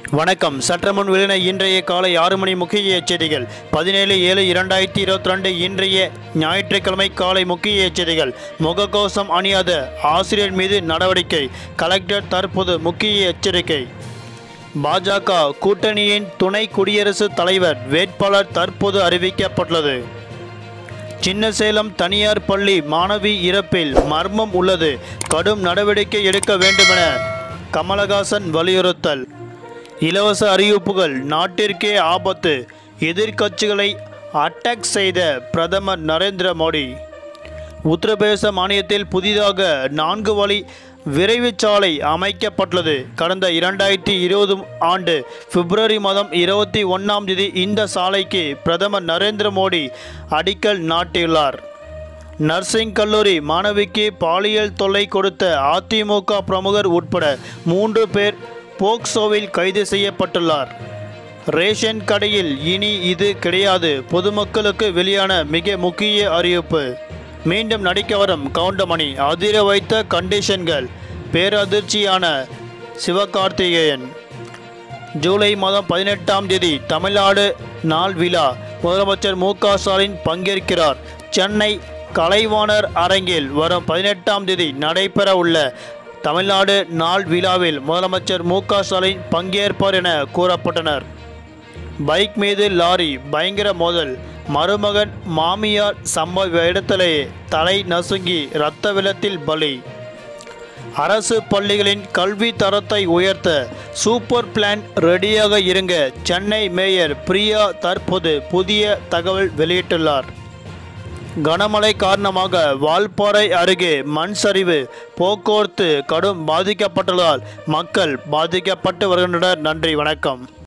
வணக்கம் சற்றமுன் வெளியின இன்றைய காலை ஆறு மணி முக்கிய செய்திகள் பதினேழு ஏழு இரண்டாயிரத்தி இருபத்தி ரெண்டு இன்றைய ஞாயிற்றுக்கிழமை காலை முக்கிய செய்திகள் முகக்கவசம் அணியாத ஆசிரியர் மீது நடவடிக்கை கலெக்டர் தற்போது முக்கிய எச்சரிக்கை பாஜக கூட்டணியின் துணை குடியரசுத் தலைவர் வேட்பாளர் தற்போது அறிவிக்கப்பட்டுள்ளது சின்னசேலம் தனியார் பள்ளி மாணவி இறப்பில் மர்மம் உள்ளது கடும் நடவடிக்கை எடுக்க வேண்டுமென கமலஹாசன் வலியுறுத்தல் இலவச அறிவிப்புகள் நாட்டிற்கே ஆபத்து எதிர்க்கட்சிகளை அட்டாக் செய்த பிரதமர் நரேந்திர மோடி உத்தரப்பிரதேச மாநிலத்தில் புதிதாக நான்கு வழி விரைவுச் சாலை அமைக்கப்பட்டுள்ளது கடந்த இரண்டாயிரத்தி இருபது ஆண்டு பிப்ரவரி மாதம் இருபத்தி ஒன்றாம் தேதி இந்த சாலைக்கு பிரதமர் நரேந்திர மோடி அடிக்கல் நாட்டியுள்ளார் நர்சிங் கல்லூரி மாணவிக்கு பாலியல் தொல்லை கொடுத்த அதிமுக பிரமுகர் உட்பட மூன்று பேர் போக்சோவில் கைது செய்யப்பட்டுள்ளார் ரேஷன் கடையில் இனி இது கிடையாது பொதுமக்களுக்கு வெளியான மிக முக்கிய அறிவிப்பு மீண்டும் நடிக்க வரும் கவுண்டமணி அதிர வைத்த கண்டிஷன்கள் பேரதிர்ச்சியான சிவகார்த்திகேயன் ஜூலை மாதம் பதினெட்டாம் தேதி தமிழ்நாடு நாள் விழா முதலமைச்சர் மு க ஸ்டாலின் பங்கேற்கிறார் சென்னை கலைவாணர் அரங்கில் வரும் பதினெட்டாம் தேதி நடைபெற உள்ள தமிழ்நாடு நாள் விழாவில் முதலமைச்சர் மு க ஸ்டாலின் பங்கேற்பார் என கூறப்பட்டனர் பைக் மீது லாரி பயங்கர மோதல் மருமகன் மாமியார் சம்பவ இடத்திலேயே தலை நசுங்கி இரத்த வெள்ளத்தில் பலி அரசு பள்ளிகளின் கல்வி தரத்தை உயர்த்த சூப்பர் பிளான் ரெடியாக இருங்க சென்னை மேயர் பிரியா தற்போது புதிய தகவல் வெளியிட்டுள்ளார் கனமழை காரணமாக வால்பாறை அருகே மண் சரிவு போக்குவரத்து கடும் பாதிக்கப்பட்டுள்ளதால் மக்கள் பாதிக்கப்பட்டு வருகின்றனர் நன்றி வணக்கம்